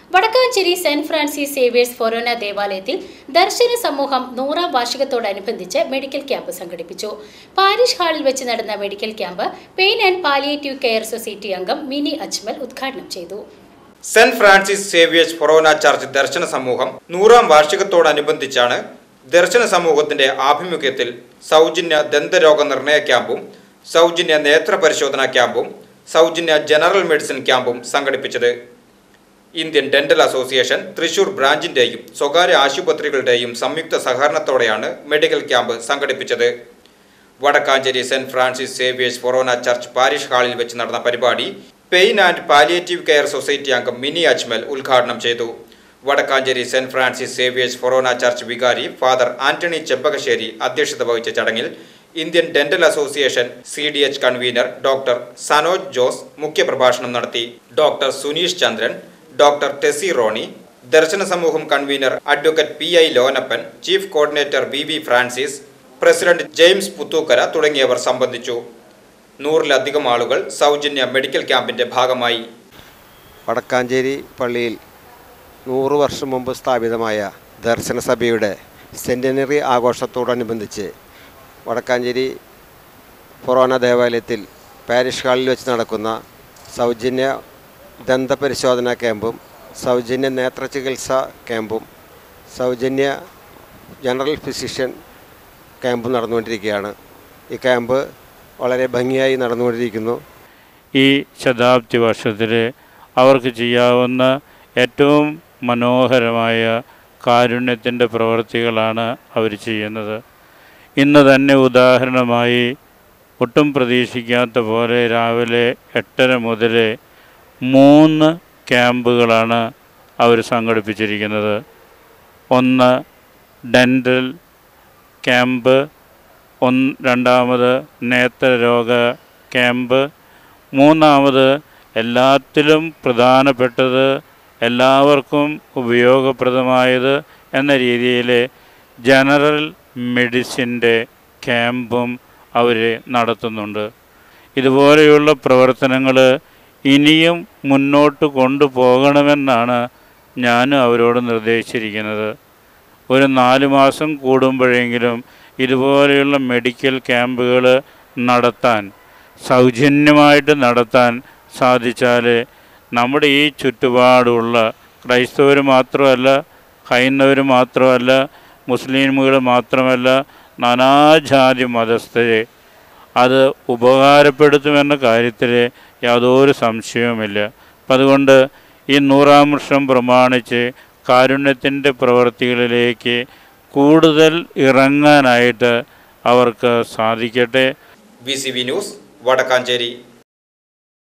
Vadakkanchery Saint Francis Xavier's Forane ദേവാലയത്തിൽ ദർശന സമൂഹം നൂറാം വാർഷികത്തോടനുബന്ധിച്ച് മെഡിക്കൽ ക്യാമ്പ് സംഘടിപ്പിച്ചു പാരിഷ് ഹാളിൽ വെച്ച് നടന്ന medical camp pain and palliative care society അംഗം മിനി അജ്മൽ ഉദ്ഘാടനം ചെയ്തു Saint Francis Xavier's Forane church Darshana Samooham നൂറാം വാർഷികത്തോടനുബന്ധിച്ചാണ് ദർശന സമൂഹത്തിന്റെ ആഭിമുഖ്യത്തിൽ സൗജന്യ ദന്തരോഗ നിർണയ ക്യാമ്പും സൗജന്യ നേത്ര പരിശോധനാ ക്യാമ്പും സൗജന്യ ജനറൽ മെഡിസിൻ ക്യാമ്പും സംഘടിപ്പിച്ചത് ഇന്ത്യൻ ഡെന്റൽ അസോസിയേഷൻ തൃശൂർ ബ്രാഞ്ചിന്റെയും സ്വകാര്യ ആശുപത്രികളുടെയും സംയുക്ത സഹകരണത്തോടെയാണ് മെഡിക്കൽ ക്യാമ്പ് സംഘടിപ്പിച്ചത് Vadakkanchery Saint Francis Xavier's Forane church parish ഹാളിൽ വെച്ച് നടന്ന പരിപാടി pain and palliative care society അംഗം മിനി അജ്മൽ ഉദ്ഘാടനം ചെയ്തു Vadakkanchery Saint Francis Xavier's Forane church വികാരി ഫാദർ ആന്റണി ചെമ്പകശ്ശേരി അധ്യക്ഷത വഹിച്ച ചടങ്ങിൽ Indian dental association C D H convener doctor Sanoj Jose മുഖ്യപ്രഭാഷണം നടത്തി ഡോക്ടർ സുനീഷ് ചന്ദ്രൻ ഡോക്ടർ ടെസി റോണി ദർശന സമൂഹം convener advocate P I Lonappan chief coordinator B B Francis president James Puthookkara തുടങ്ങിയവർ സംബന്ധിച്ചു നൂറിലധികം ആളുകൾ സൗജന്യ മെഡിക്കൽ ക്യാമ്പിന്റെ ഭാഗമായി വടക്കാഞ്ചേരി പള്ളിയിൽ നൂറ് വർഷം മുമ്പ് സ്ഥാപിതമായ ദർശന സഭയുടെ സെൻറ്റനറി ആഘോഷത്തോടനുബന്ധിച്ച് വടക്കാഞ്ചേരി ഫൊറോന ദേവാലയത്തിൽ പാരിഷ് ഹാളിൽ വെച്ച് നടക്കുന്ന സൗജന്യ ദന്തപരിശോധനാ ക്യാമ്പും സൗജന്യ നേത്ര ചികിത്സ ക്യാമ്പും സൗജന്യ ജനറൽ ഫിസിഷ്യൻ ക്യാമ്പും നടന്നുകൊണ്ടിരിക്കുകയാണ് ഈ ക്യാമ്പ് വളരെ ഭംഗിയായി നടന്നുകൊണ്ടിരിക്കുന്നു ഈ ശതാബ്ദി വർഷത്തിൽ അവർക്ക് ചെയ്യാവുന്ന ഏറ്റവും മനോഹരമായ കാരുണ്യത്തിൻ്റെ പ്രവൃത്തികളാണ് അവർ ചെയ്യുന്നത് ഇന്ന് തന്നെ ഉദാഹരണമായി ഒട്ടും പ്രതീക്ഷിക്കാത്ത പോലെ രാവിലെ എട്ടര മുതൽ മൂന്ന് ക്യാമ്പുകളാണ് അവർ സംഘടിപ്പിച്ചിരിക്കുന്നത് ഒന്ന് ഡെൻ്റൽ ക്യാമ്പ് ഒന്ന് രണ്ടാമത് നേത്രരോഗ ക്യാമ്പ് മൂന്നാമത് എല്ലാത്തിലും പ്രധാനപ്പെട്ടത് എല്ലാവർക്കും ഉപയോഗപ്രദമായത് എന്ന രീതിയിൽ ജനറൽ മെഡിസിൻ്റെ ക്യാമ്പും അവർ നടത്തുന്നുണ്ട് ഇതുപോലെയുള്ള പ്രവർത്തനങ്ങൾ ഇനിയും മുന്നോട്ട് കൊണ്ടുപോകണമെന്നാണ് ഞാൻ അവരോട് നിർദ്ദേശിച്ചിരിക്കുന്നത് ഒരു നാല് മാസം കൂടുമ്പോഴെങ്കിലും ഇതുപോലെയുള്ള മെഡിക്കൽ ക്യാമ്പുകൾ നടത്താൻ സൗജന്യമായിട്ട് നടത്താൻ സാധിച്ചാൽ നമ്മുടെ ഈ ചുറ്റുപാടുള്ള ക്രൈസ്തവർ മാത്രമല്ല ഹൈന്ദവർ മാത്രമല്ല മുസ്ലിമുകൾ മാത്രമല്ല നാനാജാതി മതസ്ഥരെ അത് ഉപകാരപ്പെടുത്തുമെന്ന കാര്യത്തിൽ യാതൊരു സംശയവുമില്ല അപ്പം അതുകൊണ്ട് ഈ നൂറാം വർഷം പ്രമാണിച്ച് കാരുണ്യത്തിൻ്റെ പ്രവൃത്തികളിലേക്ക് കൂടുതൽ ഇറങ്ങാനായിട്ട് അവർക്ക് സാധിക്കട്ടെ V C V news Vadakkanchery